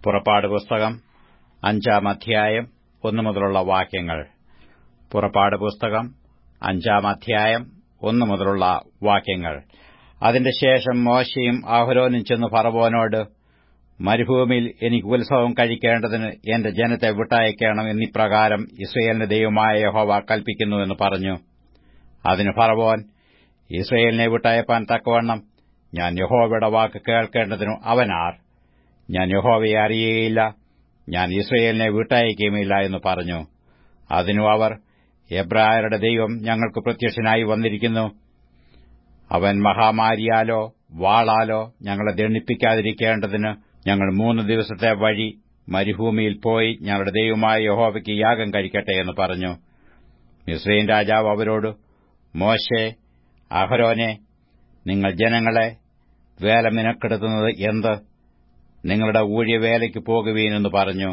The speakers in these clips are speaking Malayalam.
പുറപ്പാട് പുസ്തകം അഞ്ചാം അധ്യായം ഒന്നു മുതലുള്ള വാക്യങ്ങൾ പുറപ്പാട് പുസ്തകം അഞ്ചാം അധ്യായം ഒന്നു മുതലുള്ള വാക്യങ്ങൾ അതിന്റെ ശേഷം മോശയും അഹരോനും ചെന്ന് ഫറവോനോട് മരുഭൂമിയിൽ എനിക്ക് ഉത്സവം കഴിക്കേണ്ടതിന് എന്റെ ജനത്തെ വിട്ടയക്കണം എന്നിപ്രകാരം ഇസ്രയേലിന്റെ ദൈവമായ യഹോവ കൽപ്പിക്കുന്നു എന്ന് പറഞ്ഞു അതിന് ഫറവോൻ ഇസ്രയേലിനെ വിട്ടയപ്പാൻ തക്കവണ്ണം ഞാൻ യഹോവയുടെ വാക്ക് കേൾക്കേണ്ടതിനു അവനാർ ഞാൻ യഹോവയെ അറിയുകയില്ല ഞാൻ ഇസ്രയേലിനെ വിട്ടയക്കുകയുമില്ല എന്ന് പറഞ്ഞു അതിനു അവർ എബ്രായരുടെ ദൈവം ഞങ്ങൾക്ക് പ്രത്യക്ഷനായി വന്നിരിക്കുന്നു അവൻ മഹാമാരിയാലോ വാളാലോ ഞങ്ങളെ ദണ്ഡിപ്പിക്കാതിരിക്കേണ്ടതിന് ഞങ്ങൾ മൂന്ന് ദിവസത്തെ വഴി മരുഭൂമിയിൽ പോയി ഞങ്ങളുടെ ദൈവമായ യഹോവയ്ക്ക് യാഗം കഴിക്കട്ടെ എന്ന് പറഞ്ഞു മിസ്രൈൻ രാജാവ് അവരോട് മോശെ അഹരോനെ നിങ്ങൾ ജനങ്ങളെ വേല മിനക്കെടുത്തുന്നത് എന്ത് നിങ്ങളുടെ ഊഴിയവേലയ്ക്ക് പോകുവീനെന്ന് പറഞ്ഞു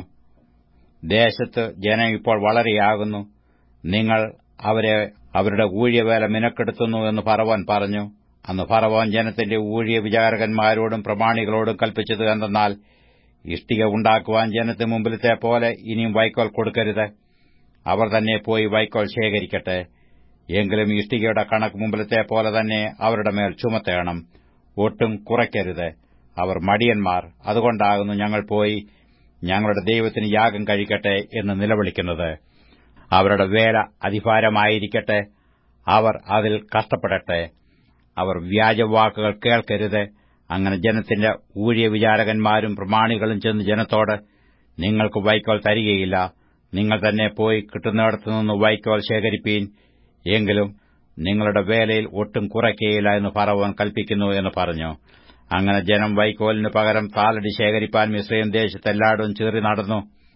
ദേശത്ത് ജനം ഇപ്പോൾ വളരെയാകുന്നു നിങ്ങൾ അവരെ അവരുടെ ഊഴിയവേല മിനക്കെടുത്തുന്നു എന്ന് ഫറവോൻ പറഞ്ഞു അന്ന് ഫറവോൻ ജനത്തിന്റെ ഊഴിയ വിചാരകന്മാരോടും പ്രമാണികളോടും കൽപ്പിച്ചത് എന്തെന്നാൽ ഇഷ്ടിക ഉണ്ടാക്കുവാൻ ജനത്തിന് മുമ്പിലത്തെ പോലെ ഇനിയും വൈക്കോൽ കൊടുക്കരുത് അവർ തന്നെ പോയി വൈക്കോൽ ശേഖരിക്കട്ടെ എങ്കിലും ഇഷ്ടികയുടെ കണക്ക് മുമ്പിലത്തെ പോലെ തന്നെ അവരുടെ മേൽ ചുമത്തേണം ഒട്ടും കുറയ്ക്കരുത് അവർ മടിയന്മാർ അതുകൊണ്ടാകുന്നു ഞങ്ങൾ പോയി ഞങ്ങളുടെ ദൈവത്തിന് യാഗം കഴിക്കട്ടെ എന്ന് നിലവിളിക്കുന്നത് അവരുടെ വേല അതിഭാരമായിരിക്കട്ടെ അവർ അതിൽ കഷ്ടപ്പെടട്ടെ അവർ വ്യാജവാക്കുകൾ കേൾക്കരുത് അങ്ങനെ ജനത്തിന്റെ ഊഴിയ വിചാരകന്മാരും പ്രമാണികളും ചെന്ന് ജനത്തോട് നിങ്ങൾക്ക് വൈക്കോൽ തരികയില്ല നിങ്ങൾ തന്നെ പോയി കിട്ടുന്നിടത്തുനിന്ന് വൈക്കോൽ ശേഖരിപ്പീൻ എങ്കിലും നിങ്ങളുടെ വേലയിൽ ഒട്ടും കുറയ്ക്കുകയില്ല എന്ന് ഫറവോൻ കൽപ്പിക്കുന്നു എന്ന് പറഞ്ഞു അങ്ങനെ ജനം വൈക്കോലിന് പകരം താലടി ശേഖരിപ്പാൻ മിശ്രയും ദേശത്തെല്ലായിടും ചീറി നടന്നു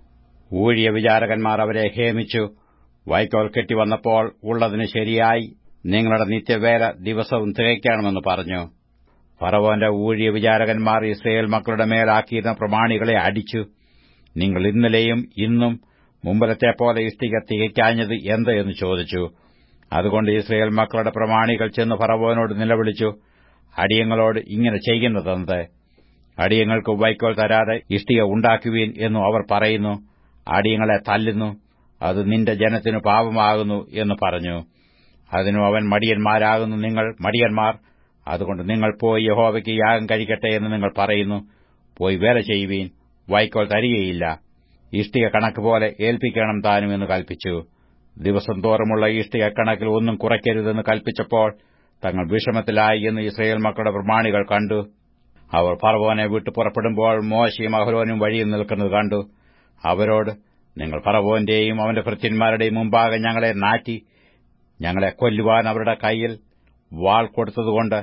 ഊഴിയ വിചാരകന്മാർ അവരെ ഹേമിച്ചു വൈക്കോൽ കെട്ടിവന്നപ്പോൾ ഉള്ളതിന് ശരിയായി നിങ്ങളുടെ നിത്യവേല ദിവസവും തികയ്ക്കണമെന്ന് പറഞ്ഞു ഫറവോന്റെ ഊഴിയ വിചാരകന്മാർ ഇസ്രയേൽ മക്കളുടെ മേലാക്കിയിരുന്ന പ്രമാണികളെ അടിച്ചു നിങ്ങൾ ഇന്നലെയും ഇന്നും മുമ്പലത്തെ പോലെ ഇഷ്ടിക തികയ്ക്കാഞ്ഞത് എന്ത് എന്ന് ചോദിച്ചു അതുകൊണ്ട് ഇസ്രയേൽ മക്കളുടെ പ്രമാണികൾ ചെന്ന് ഫറവോനോട് നിലവിളിച്ചു അടിയങ്ങളോട് ഇങ്ങനെ ചെയ്യുന്നതെന്ത് അടിയങ്ങൾക്ക് വൈക്കോൽ തരാതെ ഇഷ്ടിക ഉണ്ടാക്കുവീൻ എന്നു അവർ പറയുന്നു അടിയങ്ങളെ തല്ലുന്നു അത് നിന്റെ ജനത്തിനു പാപമാകുന്നു എന്ന് പറഞ്ഞു അതിനു അവൻ മടിയന്മാരാകുന്നു നിങ്ങൾ മടിയന്മാർ അതുകൊണ്ട് നിങ്ങൾ പോയി യഹോവയ്ക്ക് യാഗം കഴിക്കട്ടെ എന്ന് നിങ്ങൾ പറയുന്നു പോയി വേല ചെയ്യുവീൻ വൈക്കോൽ തരികയില്ല ഇഷ്ടിക കണക്ക് പോലെ ഏൽപ്പിക്കണം താനും എന്ന് കൽപ്പിച്ചു ദിവസം തോറുമുള്ള ഇഷ്ടിക കണക്കിൽ ഒന്നും കുറയ്ക്കരുതെന്ന് കൽപ്പിച്ചപ്പോൾ തങ്ങൾ വിഷമത്തിലായി എന്ന് ഇസ്രയേൽ മക്കളുടെ പ്രമാണികൾ കണ്ടു അവർ ഫറവോനെ വിട്ടു പുറപ്പെടുമ്പോൾ മോശയും അഹരോനും വഴിയിൽ നിൽക്കുന്നത് കണ്ടു അവരോട് നിങ്ങൾ ഫറവോന്റെയും അവന്റെ ഭൃത്യന്മാരുടെയും മുമ്പാകെ ഞങ്ങളെ നാറ്റി ഞങ്ങളെ കൊല്ലുവാൻ അവരുടെ കൈയിൽ വാൾ കൊടുത്തതുകൊണ്ട്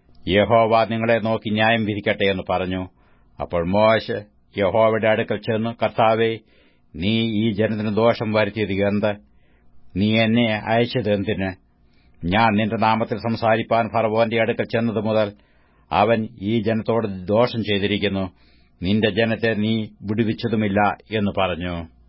യഹോവ നിങ്ങളെ നോക്കി ന്യായം വിധിക്കട്ടെ എന്ന് പറഞ്ഞു അപ്പോൾ മോശ യഹോവയുടെ അടുക്കൽ ചെന്ന് കർത്താവെ നീ ഈ ജനത്തിന് ദോഷം വരുത്തിയത് എന്ത് നീ എന്നെ അയച്ചത് എന്തിന് ഞാൻ നിന്റെ നാമത്തിൽ സംസാരിപ്പാൻ ഫറവോന്റെ അടുക്കൽ ചെന്നത് മുതൽ അവൻ ഈ ജനത്തോട് ദോഷം ചെയ്തിരിക്കുന്നു നിന്റെ ജനത്തെ നീ വിടുവിച്ചതുമില്ല എന്ന് പറഞ്ഞു